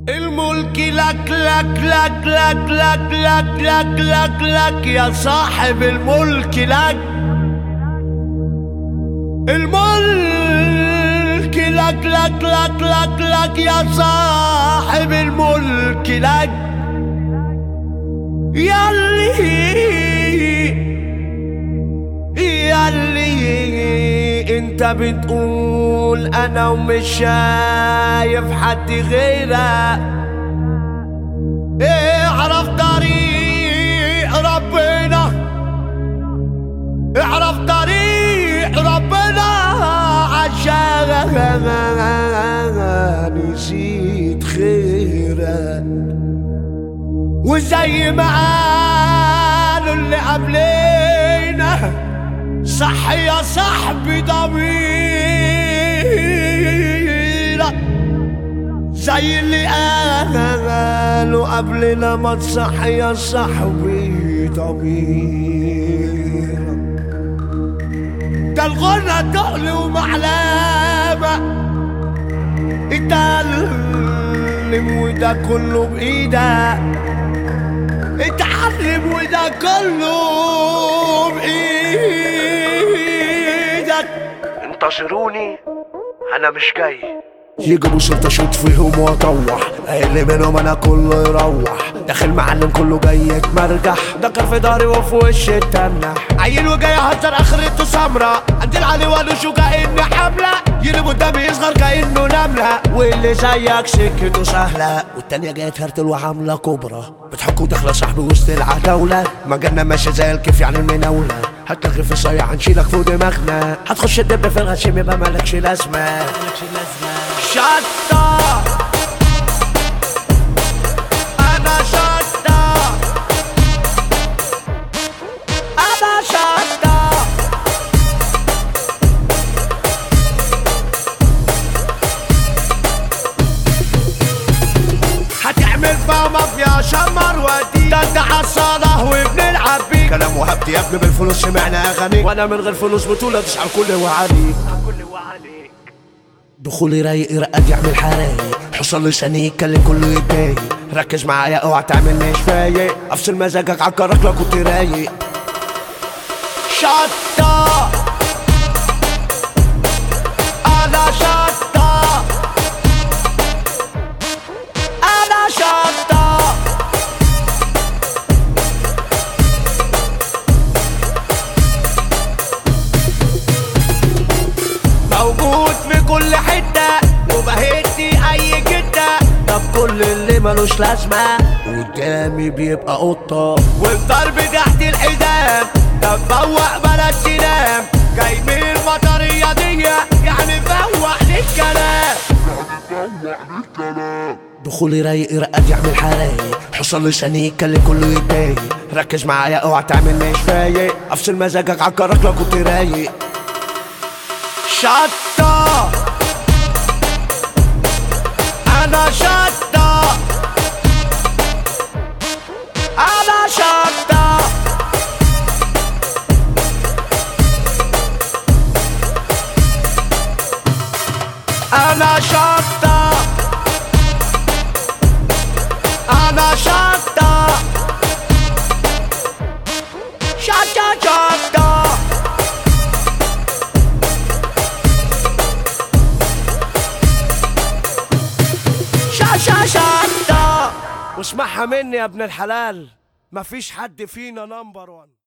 الملك لك لك لك لك لك لك لك لك لك يا صاحب الملك لك الملك لك لك لك لك لك يا صاحب الملك لك ياللي ياللي انت بتقول انا ومش شايف حد غيرك اعرف طريق ربنا اعرف طريق ربنا عشان نسيت خيرك وزي ما قالوا اللي قبلنا صح يا صاحبي ضميرك زي اللي قالوا قبلنا ما تصح يا صاحبي ضميرك ده الغنى تقل ومعلمة اتعلم وده كله بإيدك اتعلم وده كله بإيدك انتظروني انا مش جاي يجيبوا شرطة اشوط فيهم واطوح اللي منهم انا كله يروح داخل معلم كله جاي يتمرجح ده كان في داري وفي وشي التنح عيل وجاي يهزر اخرته سمرة عندي العلي وانوشه كأني حملة يلي قدامي يصغر كأنه نملة واللي زيك سكته سهلة والتانية جاية تهرتل وعاملة كبرى بتحكوا داخلة صاحبي وسط العتاولة مجالنا ماشي زي الكيف يعني المناولة هتلغي في صيع هنشيلك فوق دماغنا هتخش الدب في الغشيم يبقى مالكش لازمة شطة أنا شطة أنا شطة هتعمل فيها مافيا شمر ودي ده انت عالصالة وبنلعب بيك كلام وهبت يا ابني بالفلوس سمعنا اغاني وانا من غير فلوس بطولة تشعل كل وعليك كل وعليك دخولي رايق يرقد يعمل حرايق حصل لساني يتكلم كله يتضايق ركز معايا اوعى تعمل مش فايق افصل مزاجك عكرك لو كنت رايق شطة انا شطة انا شطة موجود في كل حتة وبهدي أي جدة طب كل اللي ملوش لازمة قدامي بيبقى قطة والضرب تحت الحزام طب فوق بلاش تنام جاي من المطرية دي يعني فوق للكلام دخولي رايق يرقد يعمل حرايق حصل لساني يتكلم كله يتضايق ركز معايا اوعى تعمل مش فايق افصل مزاجك عكرك لو كنت رايق شطة أنا شطة أنا شطة أنا شطة أنا شطة شطة شطة شا شا شطة واسمعها مني يا ابن الحلال مفيش حد فينا نمبر وان